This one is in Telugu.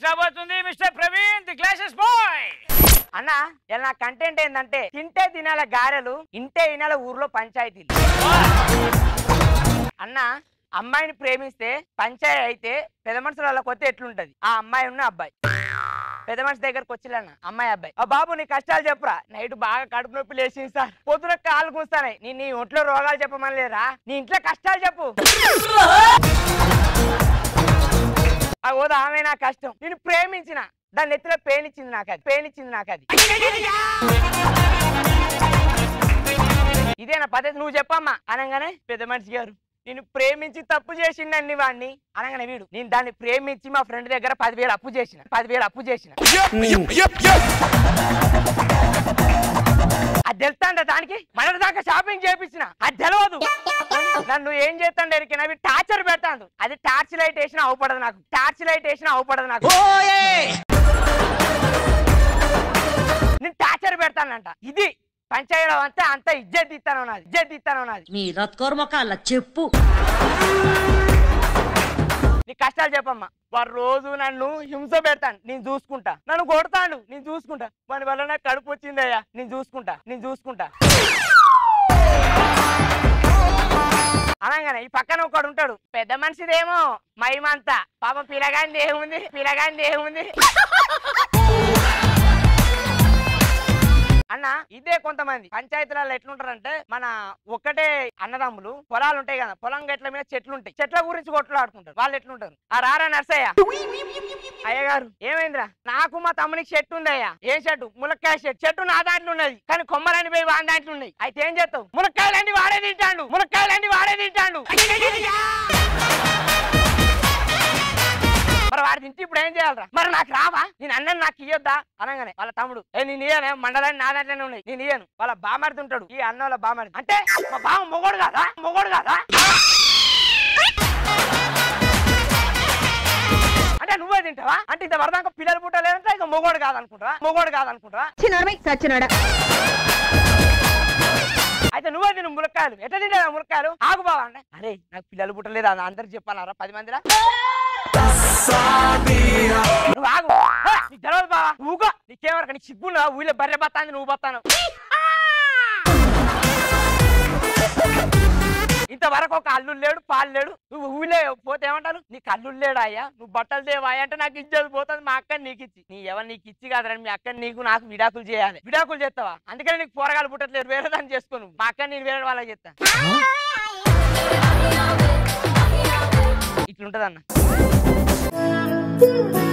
రాబోతుంది mister Praveen the glasses boy అన్న ఇలా నా కంటెంట్ ఏంటంటే తింటే తినాల గారెలు ఇంటే తినాల ఊర్లో పంచాయతీలు అన్న అమ్మాయిని ప్రేమిస్తే పంచాయతీ అయితే పెద్ద మనుషుల వాళ్ళకి వస్తే ఎట్లుంటది ఆ అమ్మాయి ఉన్న అబ్బాయి పెద్ద మనిషి దగ్గరకు వచ్చిల్లన్న అమ్మాయి అబ్బాయి ఆ బాబు నీ కష్టాలు చెప్పురా నైట్ బాగా కడుపు నొప్పి లేచింది సార్ పొద్దున కాలు కూస్తాయి నీ నీ ఒంట్లో రోగాలు చెప్పమని లేరా నీ ఇంట్లో కష్టాలు చెప్పు ఆ ఓదా ఆమె నా కష్టం నేను ప్రేమించిన దాని నెత్తిలో పేనిచ్చింది నాకు అది పేనిచ్చింది నాకు అది ఇదే నా పద్ధతి నువ్వు చెప్పమ్మా అనగానే పెద్ద మనిషి గారు నేను ప్రేమించి తప్పు చేసిండండి వాడిని అనగానే వీడు నేను దాన్ని ప్రేమించి మా ఫ్రెండ్ దగ్గర పదివేలు అప్పు చేసిన పదివేలు అప్పు చేసిన అది తెలుస్తాండ దానికి మన దాకా షాపింగ్ చేపించిన అది తెలియదు నన్ను ఏం చేస్తాండి ఎరికిన అవి టార్చర్ పెడతాడు అది టార్చ్ లైట్ వేసినా అవపడదు నాకు టార్చ్ లైట్ వేసినా అవపడదు నాకు నేను టార్చర్ పెడతానంట ఇది పంచాయతీలో అంతా అంత ఇజ్జత్ ఇస్తాను నాది ఇజ్జత్ ఇస్తాను నాది మీ రత్కోర్మకాల చెప్పు నీ కష్టాలు చెప్పమ్మా వాడు రోజు నన్ను హింస పెడతాను నేను చూసుకుంటా నన్ను కొడతాడు నేను చూసుకుంటా వాని వల్ల నాకు కడుపు వచ్చిందయ్యా నేను చూసుకుంటా నేను చూసుకుంటా అనగానే ఈ పక్కన ఒకడు ఉంటాడు పెద్ద మనిషిదేమో మహిమంతా పాపం పిలగాంది ఏముంది పిలగాంది ఏముంది అన్న ఇదే కొంతమంది పంచాయతీలలో ఎట్లుంటారంటే మన ఒక్కటే అన్నదమ్ములు పొలాలు ఉంటాయి కదా పొలం గట్ల మీద చెట్లు ఉంటాయి చెట్ల గురించి కొట్లాడుకుంటారు వాళ్ళు ఎట్లుంటారు ఆ రారా నర్సయ్య అయ్య గారు ఏమైందిరా నాకు మా తమ్మునికి చెట్టు ఉంది అయ్యా ఏం చెట్టు ములక్కాయ చెట్టు చెట్టు నా దాంట్లో ఉన్నది కానీ కొమ్మలని పోయి వాడి దాంట్లో ఉన్నాయి అయితే ఏం చేస్తావు ములక్కాయలన్నీ వాడే తింటాడు ములక్కాయలన్నీ వాడే తింటాడు మరి వాడి తింటే ఇప్పుడు ఏం చేయాలరా మరి నాకు రావా నేను అన్నని నాకు ఇయ్యొద్దా అనగానే వాళ్ళ తమ్ముడు ఏ నేను ఇయ్యనే మండలాన్ని నా దాంట్లోనే ఉన్నాయి నేను ఇయ్యను వాళ్ళ బామర్ది ఉంటాడు ఈ అన్న వాళ్ళ బామర్ది అంటే మా బావ మొగోడు కాదా మొగోడు కాదా అంటే నువ్వే తింటావా అంటే ఇంత వరదాకా పిల్లలు పుట్టలేదంటే ఇక మొగోడు కాదనుకుంటావా మొగోడు కాదనుకుంటావా సచ్చినాడా అయితే నువ్వే తిను ములక్కాయలు ఎట్లా తింటా ములక్కాయలు ఆగు బావా అంటే అరే నాకు పిల్లలు పుట్టలేదు అని అందరికి చెప్పానారా పది మందిరా నువ్వు ఆగు హే, నీకు తెలియదు బావా ఊగో నీకేమరక నీకు సిగ్గున్నా ఊళ్ళో బర్రె బతాంది నువ్వు బతాను ఇంతవరకు ఒక అల్లుడు లేడు పాలు లేడు నువ్వు ఊళ్ళో పోతే ఏమంటారు నీకు అల్లుడు లేడు అయ్యా నువ్వు బట్టలు దేవాయా అంటే నాకు ఇచ్చేది పోతుంది మా అక్కని నీకు ఇచ్చి నీ ఎవరు నీకు ఇచ్చి కాదురా మీ అక్కని నీకు నాకు విడాకులు చేయాలి విడాకులు చేస్తావా అందుకని నీకు పోరగాలు పుట్టట్లేదు వేరే దాన్ని చేసుకో నువ్వు మా అక్కని నేను వేరే వాళ్ళకి చేస్తా ఇట్లుంటదన్న